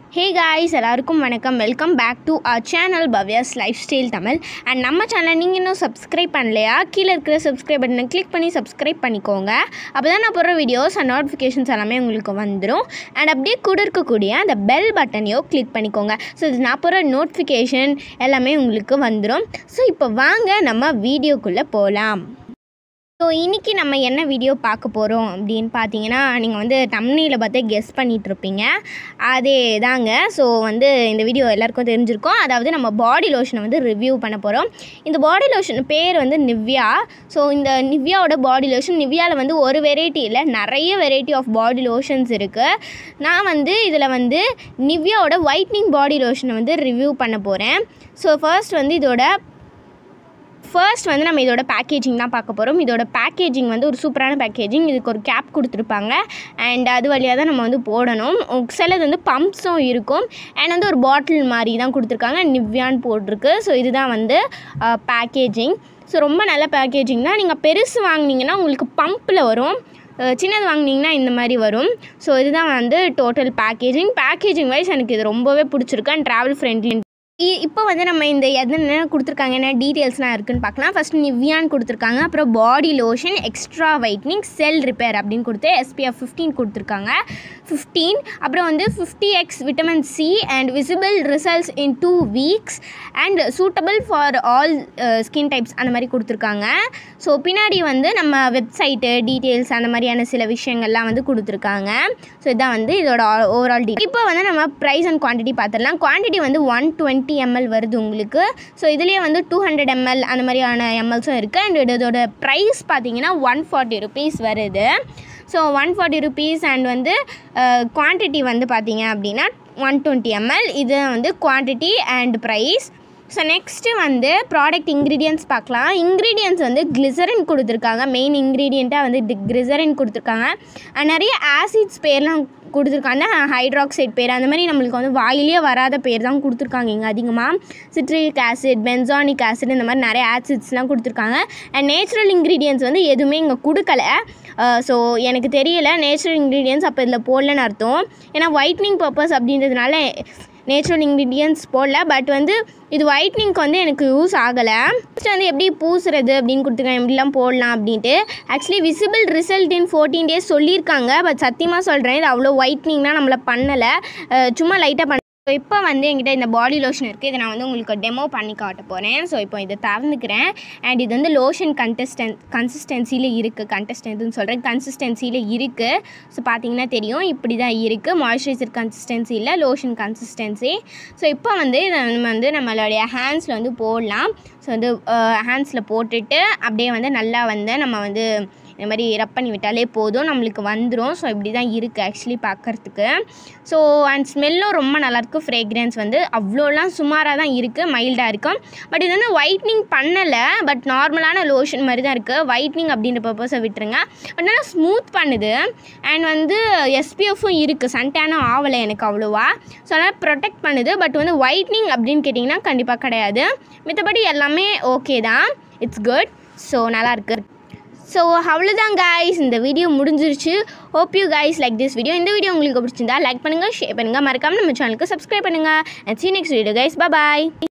ஹே guys எல்லாருக்கும் வணக்கம் welcome back to our channel Bhavya's life style அண்ட் நம்ம சேனல் நீங்கள் இன்னும் சப்ஸ்கிரைப் பண்ணலையா கீழே இருக்கிற சப்ஸ்கிரைப் பட்டனை கிளிக் பண்ணி சப்ஸ்கிரைப் பண்ணிக்கோங்க அப்போ தான் நான் போடுற வீடியோஸ் அண்ட் நோட்டிஃபிகேஷன்ஸ் எல்லாமே உங்களுக்கு வந்துடும் அண்ட் அப்படியே கூட இருக்கக்கூடிய அந்த பெல் பட்டனையோ கிளிக் பண்ணிக்கோங்க ஸோ இது நான் போடுற நோட்டிஃபிகேஷன் எல்லாமே உங்களுக்கு வந்துடும் ஸோ இப்போ வாங்க நம்ம வீடியோக்குள்ளே போகலாம் ஸோ இன்றைக்கி நம்ம என்ன வீடியோ பார்க்க போகிறோம் அப்படின்னு பார்த்தீங்கன்னா நீங்கள் வந்து தம்னையில் பார்த்து கெஸ் பண்ணிகிட்ருப்பீங்க அதே தாங்க ஸோ வந்து இந்த வீடியோ எல்லாருக்கும் தெரிஞ்சிருக்கும் அதாவது நம்ம பாடி லோஷனை வந்து ரிவ்யூ பண்ண போகிறோம் இந்த பாடி லோஷன் பேர் வந்து நிவ்யா ஸோ இந்த நிவ்யாவோட பாடி லோஷன் நிவ்யாவில் வந்து ஒரு வெரைட்டி இல்லை நிறைய வெரைட்டி ஆஃப் பாடி லோஷன்ஸ் இருக்குது நான் வந்து இதில் வந்து நிவ்யாவோட ஒயிட்னிங் பாடி லோஷனை வந்து ரிவ்யூ பண்ண போகிறேன் ஸோ ஃபர்ஸ்ட் வந்து இதோட ஃபர்ஸ்ட் வந்து நம்ம இதோட பேக்கேஜிங் தான் பார்க்க போகிறோம் இதோட பேக்கேஜிங் வந்து ஒரு சூப்பரான பேக்கேஜிங் இதுக்கு ஒரு கேப் கொடுத்துருப்பாங்க அண்ட் அது வழியாக தான் நம்ம வந்து போடணும் சிலது வந்து பம்ப்ஸும் இருக்கும் அண்ட் வந்து ஒரு பாட்டில் மாதிரி தான் கொடுத்துருக்காங்க நிவ்யான்னு போட்டிருக்கு ஸோ இதுதான் வந்து பேக்கேஜிங் ஸோ ரொம்ப நல்ல பேக்கேஜிங் தான் நீங்கள் பெருசு வாங்கினீங்கன்னா உங்களுக்கு பம்பில் வரும் அஹ் சின்னது வாங்கினீங்கன்னா இந்த மாதிரி வரும் ஸோ இதுதான் வந்து டோட்டல் பேக்கேஜிங் பேக்கேஜிங் வைஸ் எனக்கு இது ரொம்பவே பிடிச்சிருக்கு அண்ட் ட்ராவல் ஃப்ரெண்ட்லி இ- இப்போ வந்து நம்ம இந்த என்னென்ன கொடுத்துருக்காங்க என்ன டீட்டெயில்ஸ்லாம் இருக்குன்னு பார்க்கலாம் ஃபர்ஸ்ட் நிவ்யான் கொடுத்துருக்காங்க அப்புறம் body lotion extra whitening cell repair அப்படின்னு கொடுத்து எஸ்பிஎஃப் ஃபிஃப்டீன் கொடுத்துருக்காங்க ஃபிஃப்டீன் அப்புறம் வந்து fifty X vitamin C and visible results in two weeks and suitable for all skin types அந்த மாதிரி கொடுத்துருக்காங்க ஸோ பின்னாடி வந்து நம்ம வெப்சைட்டு டீட்டெயில்ஸ் அந்த மாதிரியான சில விஷயங்கள்லாம் வந்து கொடுத்துருக்காங்க ஸோ இதான் வந்து இதோட ஓவரால் டீ இப்போ வந்து நம்ம ப்ரைஸ் அண்ட் குவான்டிட்டி பார்த்துடலாம் குவான்டிட்டி வந்து ஒன் டுவெண்ட்டி எம்எல் வருது உங்களுக்கு ஸோ இதுலேயே வந்து டூ ஹண்ட்ரட் எம்எல் அந்த மாதிரியான எம்எல்ஸும் இருக்குது அண்ட் இதோட ப்ரைஸ் பார்த்தீங்கன்னா ஒன் ஃபார்ட்டி ருபீஸ் வருது so one forty rupees and வந்து குவான்டிட்டி வந்து பார்த்தீங்க அப்படின்னா ஒன் டுவெண்ட்டி எம்எல் இது வந்து quantity and price so next வந்து ப்ராடக்ட் இன்க்ரீடியன்ஸ் பார்க்கலாம் இன்க்ரீடியன்ஸ் வந்து கிளிசரின் கொடுத்துருக்காங்க மெயின் இன்க்ரீடியண்ட்டாக வந்து கிளிசரின் கொடுத்துருக்காங்க அண்ட் நிறைய ஆசிட்ஸ் பேர்லாம் கொடுத்துருக்காங்க ஹைட்ராக்சைட் பேர் அந்த மாதிரி நம்மளுக்கு வந்து வாயிலே வராத பேர் தான் கொடுத்துருக்காங்க இங்கே அதிகமாக சிட்ரிக் ஆசிட் பென்சானிக் ஆசிட் இந்த மாதிரி நிறைய ஆசிட்ஸ்லாம் கொடுத்துருக்காங்க அண்ட் நேச்சுரல் இன்க்ரீடியன்ஸ் வந்து எதுவுமே இங்கே கொடுக்கல ஸோ எனக்கு தெரியல நேச்சுரல் இன்க்ரீடியன்ஸ் அப்போ இதில் போடலன்னு அர்த்தம் ஏன்னா ஒயிட்னிங் பர்பஸ் அப்படின்றதுனால நேச்சுரல் இன்க்ரீடியன்ஸ் போடல பட் வந்து இது ஒயிட்னிங்க்கு வந்து எனக்கு யூஸ் ஆகலை ஃபஸ்ட்டு வந்து எப்படி பூசுறது அப்படின்னு கொடுத்துருக்காங்க எப்படிலாம் போடலாம் அப்படின்ட்டு actually visible result in fourteen days சொல்லியிருக்காங்க பட் சத்தியமாக சொல்கிறேன் இது அவ்வளோ ஒயிட்னிங்லாம் நம்மளை பண்ணலை அஹ் சும்மா லைட்டாக பண்ண ஸோ இப்போ வந்து என்கிட்ட இந்த பாடி லோஷன் இருக்குது இதை நான் வந்து உங்களுக்கு டெமோ பண்ணி காட்ட போகிறேன் ஸோ இப்போ இதை திறந்துக்கிறேன் அண்ட் இது வந்து லோஷன் கண்டஸ்டன் கன்சிஸ்டன்சியில் இருக்குது கண்டஸ்டன்ட்னு சொல்கிறேன் கன்சிஸ்டன்சியில் இருக்குது ஸோ பார்த்தீங்கன்னா தெரியும் இப்படி தான் இருக்குது மாய்ஸ்சரைசர் கன்சிஸ்டன்சி இல்லை லோஷன் கன்சிஸ்டன்சி ஸோ இப்போ வந்து இதை நம்ம வந்து நம்மளுடைய ஹேண்ட்ஸில் வந்து போடலாம் ஸோ வந்து ஹேண்ட்ஸில் போட்டுட்டு அப்படியே வந்து நல்லா வந்து நம்ம வந்து இந்த மாதிரி ரப் பண்ணி விட்டாலே போதும் நம்மளுக்கு வந்துடும் ஸோ இப்படி தான் இருக்குது ஆக்சுவலி பார்க்குறதுக்கு ஸோ அண்ட் ஸ்மெல்லும் ரொம்ப நல்லாயிருக்கு ஃப்ரேக்ரன்ஸ் வந்து அவ்வளோலாம் சுமாராக தான் இருக்குது மைல்டாக இருக்கும் பட் இது வந்து ஒயிட்னிங் பண்ணலை பட் நார்மலான லோஷன் மாதிரி தான் இருக்குது ஒயிட்னிங் அப்படின்ற பர்பஸை விட்டுருங்க பட் நல்லா ஸ்மூத் பண்ணுது அண்ட் வந்து எஸ்பிஎஃப்பும் இருக்குது சன்டேனும் ஆகலை எனக்கு அவ்வளோவா ஸோ அதனால் ப்ரொடெக்ட் பண்ணுது பட் வந்து ஒயிட்னிங் அப்படின்னு கேட்டிங்கன்னா கண்டிப்பாக கிடையாது மித்தபடி எல்லாமே ஓகே தான் இட்ஸ் குட் ஸோ நல்லாயிருக்கு ஸோ அவ்வளோதான் guys இந்த வீடியோ முடிஞ்சிருச்சு hope you guys like this video இந்த வீடியோ உங்களுக்கு பிடிச்சிருந்தா லைக் பண்ணுங்கள் ஷேர் பண்ணுங்கள் மறக்காமல் நம்ம சேனலுக்கு சப்ஸ்கிரைப் பண்ணுங்கள் and see next video guys bye bye